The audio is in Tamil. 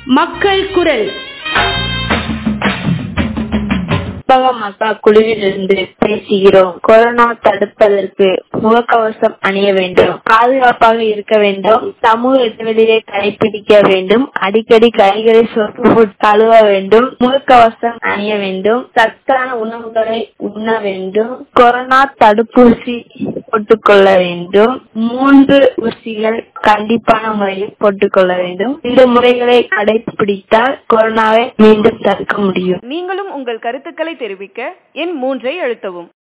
மக்கள் குரல் மக்கா குழுவிலிருந்து பேசுகிறோம் கொரோனா தடுப்பதற்கு முகக்கவசம் அணிய வேண்டும் பாதுகாப்பாக இருக்க வேண்டும் சமூக இடைவெளியை கடைபிடிக்க வேண்டும் அடிக்கடி கைகளை சோப்பு போட்டு கழுவ வேண்டும் முகக்கவசம் அணிய வேண்டும் சத்தான உணவுகளை உண்ண வேண்டும் கொரோனா தடுப்பூசி போட்டுக்கொள்ள வேண்டும் மூன்று ஊசிகள் கண்டிப்பான முறையில் போட்டுக்கொள்ள வேண்டும் இந்த முறைகளை கடைபிடித்தால் கொரோனாவை மீண்டும் தடுக்க முடியும் நீங்களும் உங்கள் கருத்துக்களை தெரிவிக்க எண் மூன்றை அழுத்தவும்